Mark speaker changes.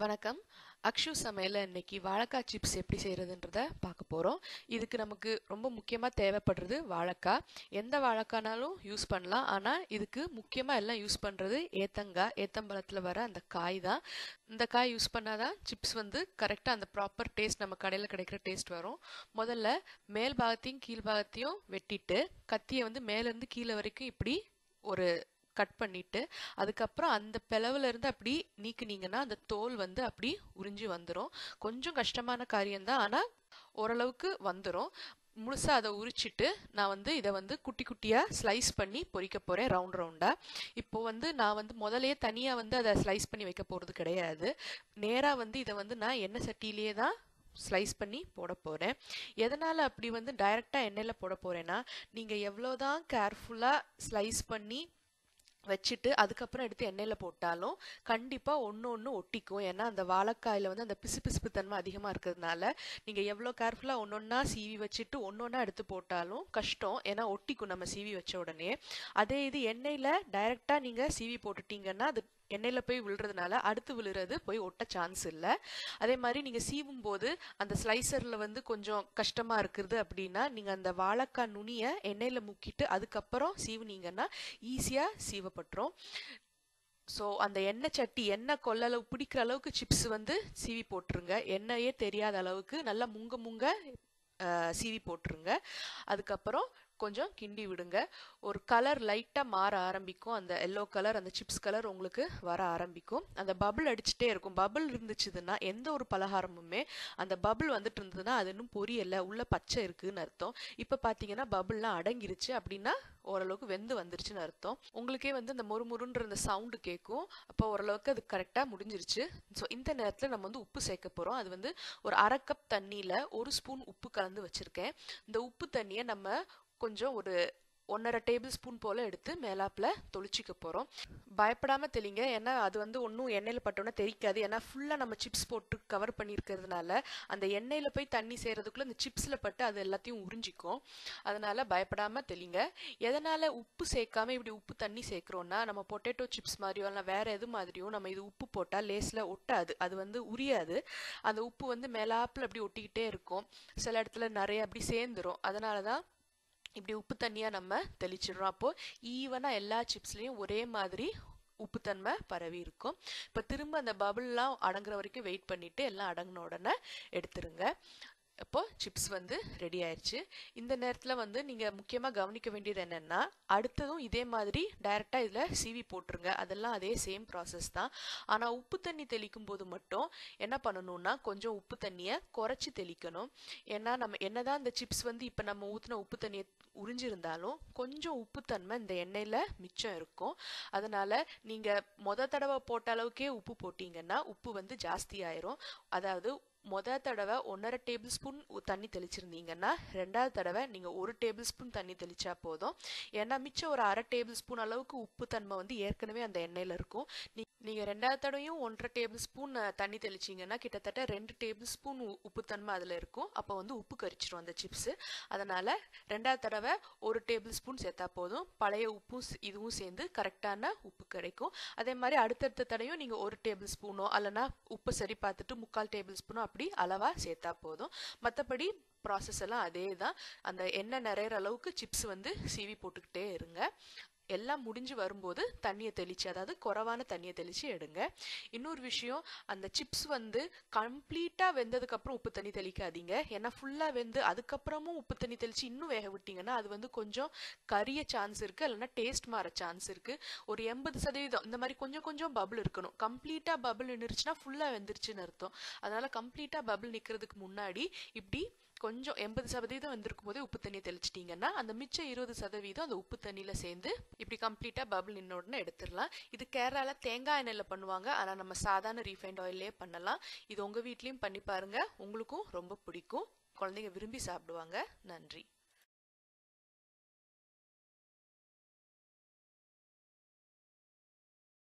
Speaker 1: வணக்கம் அக்ஷு சமையல இன்னைக்கு வாழைக்காய் சிப்ஸ் எப்படி செய்யறதுன்றத பார்க்க போறோம் இதுக்கு நமக்கு ரொம்ப முக்கியமா தேவைப்படுறது வாழைக்காய் எந்த வாழைக்கானாலும் யூஸ் பண்ணலாம் ஆனா இதுக்கு முக்கியமா எல்லாம் யூஸ் பண்றது ஏத்தங்காய் ஏத்தம்பழத்துல வர அந்த காய் தான் இந்த காய் யூஸ் பண்ணாதான் சிப்ஸ் வந்து கரெக்டா அந்த ப்ராப்பர் டேஸ்ட் நம்ம கடையில் கிடைக்கிற டேஸ்ட் வரும் முதல்ல மேல் பாகத்தையும் கீழ் பாகத்தையும் வெட்டிட்டு கத்தியை வந்து மேல இருந்து கீழே வரைக்கும் இப்படி ஒரு கட் பண்ணிட்டு அதுக்கப்புறம் அந்த பிளவுல இருந்து அப்படி நீக்குனீங்கன்னா அந்த தோல் வந்து அப்படி உறிஞ்சி வந்துடும் கொஞ்சம் கஷ்டமான காரியம்தான் ஆனா ஓரளவுக்கு வந்துடும் முழுசா அதை உரிச்சிட்டு நான் வந்து இதை வந்து குட்டி குட்டியா ஸ்லைஸ் பண்ணி பொரிக்க போறேன் ரவுண்ட் ரவுண்டா இப்போ வந்து நான் வந்து முதலையே தனியா வந்து அதை ஸ்லைஸ் பண்ணி வைக்க போறது கிடையாது நேரா வந்து இதை வந்து நான் எண்ணெய் சட்டியிலேயே தான் ஸ்லைஸ் பண்ணி போட போகிறேன் எதனால் அப்படி வந்து டைரெக்டாக எண்ணெயில் போட போகிறேன்னா நீங்கள் எவ்வளோதான் கேர்ஃபுல்லாக ஸ்லைஸ் பண்ணி வச்சுட்டு அதுக்கப்புறம் எடுத்து எண்ணெயில் போட்டாலும் கண்டிப்பாக ஒன்று ஒன்று ஒட்டிக்கும் ஏன்னா அந்த வாழைக்காயில் வந்து அந்த பிசு பிசுப்பு தன்மை அதிகமாக இருக்கிறதுனால நீங்கள் எவ்வளோ கேர்ஃபுல்லாக ஒன்று ஒன்றா சீவி வச்சுட்டு ஒன்று ஒன்றா எடுத்து போட்டாலும் கஷ்டம் ஏன்னா ஒட்டிக்கும் நம்ம சீவி வச்ச உடனே அதே இது எண்ணெயில் டைரெக்டாக நீங்கள் சீவி போட்டுட்டீங்கன்னா அது எண்ணெயில் போய் விழுறதுனால அடுத்து விழுறது போய் ஒட்ட சான்ஸ் இல்லை அதே மாதிரி நீங்கள் சீவும் போது அந்த ஸ்லைசரில் வந்து கொஞ்சம் கஷ்டமாக இருக்குது அப்படின்னா நீங்கள் அந்த வாழைக்காய் நுனியை எண்ணெயில் முக்கிட்டு அதுக்கப்புறம் சீவுனீங்கன்னா ஈஸியாக சீவப்பட்டுரும் ஸோ அந்த எண்ணெய் சட்டி எண்ணெய் கொள்ளளவு பிடிக்கிற அளவுக்கு சிப்ஸ் வந்து சீவி போட்டுருங்க எண்ணெயே தெரியாத அளவுக்கு நல்லா முங்க முங்க சீவி போட்டுருங்க அதுக்கப்புறம் கொஞ்சம் கிண்டி விடுங்க ஒரு கலர் லைட்டாக மாற ஆரம்பிக்கும் அந்த எல்லோ கலர் அந்த சிப்ஸ் கலர் உங்களுக்கு வர ஆரம்பிக்கும் அந்த பபிள் அடிச்சுட்டே இருக்கும் பபிள் இருந்துச்சுதுன்னா எந்த ஒரு பலகாரமுமே அந்த பபிள் வந்துட்டு இருந்ததுன்னா அது இன்னும் பொரியலை உள்ள பச்சை இருக்குன்னு அர்த்தம் இப்போ பார்த்தீங்கன்னா பபிள்லாம் அடங்கிருச்சு அப்படின்னா ஓரளவுக்கு வெந்து வந்துருச்சுன்னு அர்த்தம் உங்களுக்கே வந்து அந்த மொறுமொறுன்ற அந்த சவுண்டு கேட்கும் அப்போ ஓரளவுக்கு அது கரெக்டாக முடிஞ்சிருச்சு ஸோ இந்த நேரத்தில் நம்ம வந்து உப்பு சேர்க்க போகிறோம் அது வந்து ஒரு அரை கப் தண்ணியில் ஒரு ஸ்பூன் உப்பு கலந்து வச்சுருக்கேன் இந்த உப்பு தண்ணியை நம்ம கொஞ்சம் ஒரு ஒன்றரை டேபிள் ஸ்பூன் போல் எடுத்து மேலாப்பில் தொளிச்சிக்க போகிறோம் பயப்படாமல் தெளிங்க ஏன்னா அது வந்து ஒன்றும் எண்ணெயில் பட்டோன்னா தெரிக்காது ஏன்னா ஃபுல்லாக நம்ம சிப்ஸ் போட்டு கவர் பண்ணியிருக்கிறதுனால அந்த எண்ணெயில் போய் தண்ணி செய்கிறதுக்குள்ளே அந்த சிப்ஸில் பட்டு அது எல்லாத்தையும் உறிஞ்சிக்கும் அதனால் பயப்படாமல் தெளிங்க எதனால் உப்பு சேர்க்காம இப்படி உப்பு தண்ணி சேர்க்குறோன்னா நம்ம பொட்டேட்டோ சிப்ஸ் மாதிரியோ இல்லை வேறு எது மாதிரியோ நம்ம இது உப்பு போட்டால் லேஸில் ஒட்டாது அது வந்து உரியாது அந்த உப்பு வந்து மேலாப்பில் அப்படி ஒட்டிக்கிட்டே இருக்கும் சில இடத்துல நிறைய அப்படி சேர்ந்துரும் அதனால தான் இப்படி உப்பு தண்ணியாக நம்ம தெளிச்சிடுறோம் அப்போது ஈவனாக எல்லா சிப்ஸ்லேயும் ஒரே மாதிரி உப்புத்தன்மை பரவி இருக்கும் இப்போ திரும்ப அந்த பபுள்லாம் அடங்குற வரைக்கும் வெயிட் பண்ணிவிட்டு எல்லாம் அடங்கின உடனே எடுத்துருங்க இப்போ சிப்ஸ் வந்து ரெடி ஆயிடுச்சு இந்த நேரத்தில் வந்து நீங்கள் முக்கியமாக கவனிக்க வேண்டியது என்னென்னா அடுத்ததும் இதே மாதிரி டைரெக்டாக இதில் சிவி போட்டுருங்க அதெல்லாம் அதே சேம் ப்ராசஸ் தான் ஆனால் உப்பு தண்ணி தெளிக்கும் போது மட்டும் என்ன பண்ணணும்னா கொஞ்சம் உப்பு தண்ணியை குறைச்சி தெளிக்கணும் ஏன்னா நம்ம என்னதான் இந்த சிப்ஸ் வந்து இப்போ நம்ம ஊற்றின உப்பு தண்ணியை உறிஞ்சிருந்தாலும் கொஞ்சம் உப்புத்தன்மை இந்த எண்ணெயில் மிச்சம் இருக்கும் அதனால் நீங்கள் மொத தடவை போட்ட அளவுக்கே உப்பு போட்டிங்கன்னா உப்பு வந்து ஜாஸ்தி ஆயிரும் அதாவது மொதல் தடவை ஒன்றரை டேபிள் ஸ்பூன் தண்ணி தெளிச்சிருந்தீங்கன்னா ரெண்டாவது தடவை நீங்கள் ஒரு டேபிள் ஸ்பூன் தண்ணி தெளிச்சா போதும் ஏன்னா மிச்சம் ஒரு அரை டேபிள் ஸ்பூன் அளவுக்கு உப்பு தன்மை வந்து ஏற்கனவே அந்த எண்ணெயில் இருக்கும் நீ நீங்கள் ரெண்டாவது தடவையும் ஒன்றரை டேபிள் ஸ்பூன் தண்ணி தெளிச்சிங்கன்னா கிட்டத்தட்ட ரெண்டு டேபிள் ஸ்பூன் உப்புத்தன்மை அதில் இருக்கும் அப்போ வந்து உப்பு கரிச்சிரும் அந்த சிப்ஸு அதனால் ரெண்டாவது தடவை ஒரு டேபிள் ஸ்பூன் சேர்த்தா போதும் பழைய உப்பும் இதுவும் சேர்ந்து கரெக்டான உப்பு கிடைக்கும் அதே மாதிரி அடுத்தடுத்த தடையும் நீங்கள் ஒரு டேபிள் ஸ்பூனோ அல்லனா உப்பு சரி பார்த்துட்டு முக்கால் டேபிள் ஸ்பூனோ அப்படி அளவாக சேர்த்தா போதும் மற்றபடி ப்ராசஸ் எல்லாம் அதே தான் அந்த எண்ணெய் நிறையிற அளவுக்கு சிப்ஸ் வந்து சீவி போட்டுக்கிட்டே இருங்க எல்லாம் முடிஞ்சு வரும்போது தண்ணியை தெளித்து அதாவது குறவான தண்ணியை தெளித்து எடுங்க இன்னொரு விஷயம் அந்த சிப்ஸ் வந்து கம்ப்ளீட்டாக வெந்ததுக்கப்புறம் உப்பு தண்ணி தெளிக்காதீங்க ஏன்னா ஃபுல்லாக வெந்து அதுக்கப்புறமும் உப்பு தண்ணி தெளித்து இன்னும் வேக விட்டிங்கன்னா அது வந்து கொஞ்சம் கரிய சான்ஸ் இருக்குது இல்லைன்னா டேஸ்ட் மாற சான்ஸ் இருக்குது ஒரு எண்பது சதவீதம் இந்த மாதிரி கொஞ்சம் கொஞ்சம் பபுள் இருக்கணும் கம்ப்ளீட்டாக பபுள் நின்றுச்சுன்னா ஃபுல்லாக வெந்துருச்சுன்னு அர்த்தம் அதனால் கம்ப்ளீட்டாக பபுள் நிற்கிறதுக்கு முன்னாடி இப்படி கொஞ்சம் எண்பது சதவீதம் வந்திருக்கும் போதே உப்பு தண்ணியை தெளிச்சிட்டிங்கன்னா அந்த மிச்சம் இருபது சதவீதம் அந்த உப்பு தண்ணியில் சேர்ந்து இப்படி கம்ப்ளீட்டாக பபுள் நின்ன உடனே எடுத்துடலாம் இது கேரளாவில் தேங்காய் எண்ணெயில் பண்ணுவாங்க ஆனால் நம்ம சாதாரண ரீஃபைண்ட் ஆயிலே பண்ணலாம் இது உங்கள் வீட்லேயும் பண்ணி பாருங்கள் உங்களுக்கும் ரொம்ப பிடிக்கும் குழந்தைங்க விரும்பி சாப்பிடுவாங்க நன்றி